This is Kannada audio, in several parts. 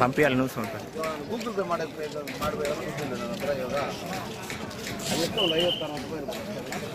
పంపించాలి న్యూస్ ఉంటుంది ಗೂಗಲ್ ಪೇ ಮಾಡಕ್ಕೆ ಮಾಡಬೇಕು ದುಡ್ಡಿಲ್ಲ ನನ್ನ ಹತ್ರ ಇವಾಗ ಅದಕ್ಕೆ ಒಂದು ಐವತ್ತು ಅರವತ್ತು ರೂಪಾಯಿ ಇರ್ಬೋದು.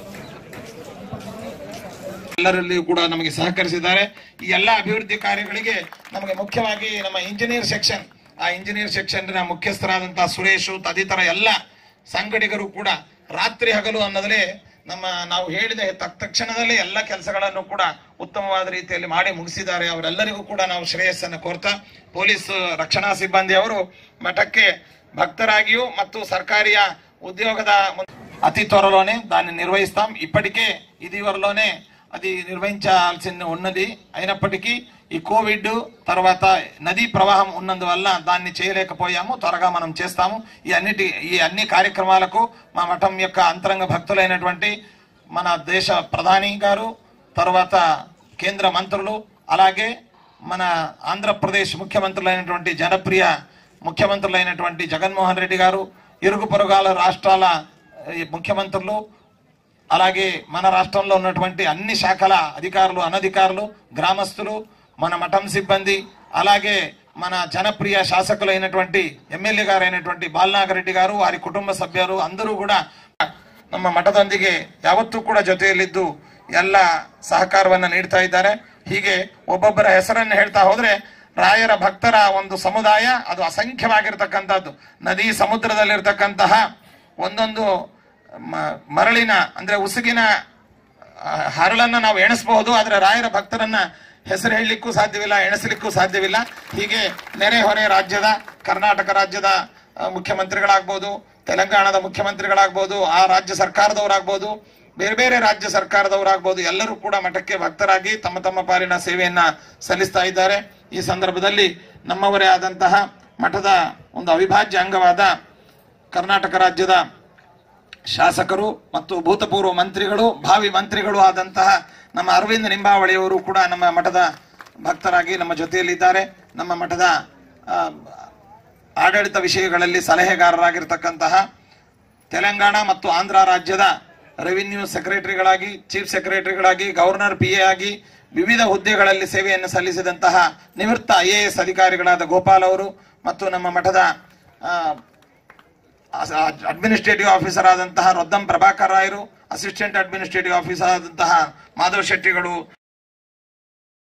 ಎಲ್ಲರಲ್ಲಿಯೂ ಕೂಡ ನಮಗೆ ಸಹಕರಿಸಿದ್ದಾರೆ ಈ ಎಲ್ಲ ಅಭಿವೃದ್ಧಿ ಕಾರ್ಯಗಳಿಗೆ ನಮಗೆ ಮುಖ್ಯವಾಗಿ ನಮ್ಮ ಇಂಜಿನಿಯರ್ ಸೆಕ್ಷನ್ ಆ ಇಂಜಿನಿಯರ್ ಸೆಕ್ಷನ್ ಮುಖ್ಯಸ್ಥರಾದಂತಹ ಸುರೇಶು ತದಿತರ ಎಲ್ಲ ಸಂಘಟಿಗರು ಕೂಡ ರಾತ್ರಿ ಹಗಲು ಅನ್ನೋದಲ್ಲೇ ನಮ್ಮ ನಾವು ಹೇಳಿದ ತಕ್ ತಕ್ಷಣದಲ್ಲೇ ಎಲ್ಲ ಕೆಲಸಗಳನ್ನು ಕೂಡ ಉತ್ತಮವಾದ ರೀತಿಯಲ್ಲಿ ಮಾಡಿ ಮುಗಿಸಿದ್ದಾರೆ ಅವರೆಲ್ಲರಿಗೂ ಕೂಡ ನಾವು ಶ್ರೇಯಸ್ಸನ್ನು ಕೋರ್ತಾ ಪೊಲೀಸ್ ರಕ್ಷಣಾ ಸಿಬ್ಬಂದಿ ಅವರು ಮಠಕ್ಕೆ భక్తరాగియు ಮತ್ತು ಸರ್ಕಾರಿಯ ఉద్యోగದ ముం- అతి త్వరలోనే దాన్ని నిర్వహిస్తాం ఇప్పటికే ఇది వరలోనే అది నిర్వహించాల్సి ఉన్నది అయినప్పటికీ ఈ కోవిడ్ తర్వాత నదీ ప్రవాహం ఉన్నందువల్ల దాన్ని చేయలేకపోయాము త్వరగా మనం చేస్తాము ఈ అన్నిటి ఈ అన్ని కార్యక్రమాలకు మా మఠం యొక్క అంతరంగ భక్తులైనటువంటి మన దేశ ప్రధాని గారు తర్వాత కేంద్ర మంత్రులు అలాగే మన ఆంధ్రప్రదేశ్ ముఖ్యమంత్రులైనటువంటి జనప్రియ ముఖ్యమంత్రులైనటువంటి జగన్మోహన్ రెడ్డి గారు ఇరుగు పొరుగాల రాష్ట్రాల ఈ ముఖ్యమంత్రులు అలాగే మన రాష్ట్రంలో ఉన్నటువంటి అన్ని శాఖల అధికారులు అనధికారులు గ్రామస్తులు మన మఠం సిబ్బంది అలాగే మన జనప్రియ శాసకులైనటువంటి ఎమ్మెల్యే గారైనటువంటి బాలనాగరెడ్డి గారు వారి కుటుంబ సభ్యులు అందరూ కూడా ನಮ್ಮ ಮಠದೊಂದಿಗೆ ಯಾವತ್ತೂ ಕೂಡ ಜೊತೆಯಲ್ಲಿದ್ದು ಎಲ್ಲ ಸಹಕಾರವನ್ನ ನೀಡ್ತಾ ಇದ್ದಾರೆ ಹೀಗೆ ಒಬ್ಬೊಬ್ಬರ ಹೆಸರನ್ನು ಹೇಳ್ತಾ ಹೋದ್ರೆ ರಾಯರ ಭಕ್ತರ ಒಂದು ಸಮುದಾಯ ಅದು ಅಸಂಖ್ಯವಾಗಿರ್ತಕ್ಕಂಥದ್ದು ನದಿ ಸಮುದ್ರದಲ್ಲಿರ್ತಕ್ಕಂತಹ ಒಂದೊಂದು ಮ- ಮರಳಿನ ಅಂದ್ರೆ ಉಸುಗಿನ ಆ, ಹರಳನ್ನ ನಾವು ಎಣಿಸಬಹುದು ಆದ್ರೆ ರಾಯರ ಭಕ್ತರನ್ನ ಹೆಸರು ಹೇಳಲಿಕ್ಕೂ ಸಾಧ್ಯವಿಲ್ಲ ಎಣಿಸಲಿಕ್ಕೂ ಸಾಧ್ಯವಿಲ್ಲ ಹೀಗೆ ನೆರೆ ಹೊರೆ ರಾಜ್ಯದ ಕರ್ನಾಟಕ ರಾಜ್ಯದ ಆ, ಮುಖ್ಯಮಂತ್ರಿಗಳಾಗ್ಬೋದು ತೆಲಂಗಾಣದ ಮುಖ್ಯಮಂತ್ರಿಗಳಾಗ್ಬೋದು ಆ ರಾಜ್ಯ ಸರ್ಕಾರದವರಾಗ್ಬೋದು ಬೇರೆ ಬೇರೆ ರಾಜ್ಯ ಸರ್ಕಾರದವರಾಗ್ಬೋದು ಎಲ್ಲರೂ ಕೂಡ ಮಠಕ್ಕೆ ಭಕ್ತರಾಗಿ ತಮ್ಮ ತಮ್ಮ ಪಾಲಿನ ಸೇವೆಯನ್ನ ಸಲ್ಲಿಸ್ತಾ ಇದ್ದಾರೆ ಈ ಸಂದರ್ಭದಲ್ಲಿ ನಮ್ಮವರೇ ಆದಂತಹ ಮಠದ ಒಂದು ಅವಿಭಾಜ್ಯ ಅಂಗವಾದ ಕರ್ನಾಟಕ ರಾಜ್ಯದ ಶಾಸಕರು ಮತ್ತು ಭೂತಪೂರ್ವ ಮಂತ್ರಿಗಳು ಭಾವಿ ಮಂತ್ರಿಗಳು ಆದಂತಹ ನಮ್ಮ ಅರವಿಂದ್ ನಿಂಬಾವಳಿಯವರು ಕೂಡ ನಮ್ಮ ಮಠದ ಭಕ್ತರಾಗಿ ನಮ್ಮ ಜೊತೆಯಲ್ಲಿದ್ದಾರೆ ನಮ್ಮ ಮಠದ ಆ, ಆಡಳಿತ ವಿಷಯಗಳಲ್ಲಿ ಸಲಹೆಗಾರರಾಗಿರ್ತಕ್ಕಂತಹ ತೆಲಂಗಾಣ ಮತ್ತು ಆಂಧ್ರ ರಾಜ್ಯದ ರೆವಿನ್ಯೂ ಸೆಕ್ರೆಟರಿಗಳಾಗಿ ಚೀಫ್ ಸೆಕ್ರೆಟರಿಗಳಾಗಿ ಗವರ್ನರ್ ಪಿ ಎ ಆಗಿ ವಿವಿಧ ಹುದ್ದೆಗಳಲ್ಲಿ ಸೇವೆಯನ್ನು ಸಲ್ಲಿಸಿದಂತಹ ನಿವೃತ್ತ ಐ ಎ ಎಸ್ ಅಧಿಕಾರಿಗಳಾದ ಗೋಪಾಲ್ ಅವರು ಮತ್ತು ನಮ್ಮ ಮಠದ ಆ, ಅಡ್ಮಿನಿಸ್ಟ್ರೇಟಿವ್ ಆಫೀಸರ್ ಆದಂತಹ ರೊದ್ದಂ ಪ್ರಭಾಕರ್ ರಾಯರು ಅಸಿಸ್ಟೆಂಟ್ ಅಡ್ಮಿನಿಸ್ಟ್ರೇಟಿವ್ ಆಫೀಸರ್ ಆದಂತಹ ಮಾಧವ್ ಶೆಟ್ಟಿಗಳು